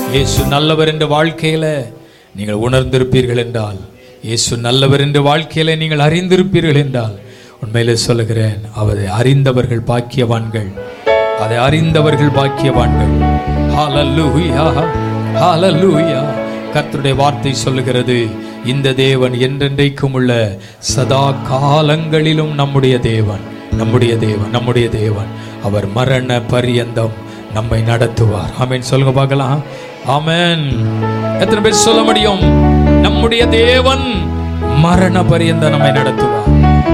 இயேசு நல்லவர் என்ற வாழ்க்கையில நீங்கள் உணர்ந்திருப்பீர்கள் என்றால் இயேசு நல்லவர் என்ற வாழ்க்கையில நீங்கள் அறிந்திருப்பீர்கள் என்றால் உண்மையிலே சொல்லுகிறேன் அவரை அறிந்தவர்கள் பாக்கியவான்கள் அதை அறிந்தவர்கள் பாக்கியவான்கள் ஹalleluya ஹalleluya கர்த்தருடைய வார்த்தை சொல்லுகிறது இந்த தேவன் என்றென்றைக்கும் உள்ள சதா காலங்களிலும் நம்முடைய தேவன் நம்முடைய தேவன் நம்முடைய தேவன் அவர் மரண பரியந்தம் நம்மை நடத்துவார் ஆமென் சொல்லுங்க பார்க்கலாம் ஆமென் எத்தனை பேர் சொல்ல முடியும் நம்முடைய தேவன் மரண பரியந்தம் நம்மை நடத்துவார்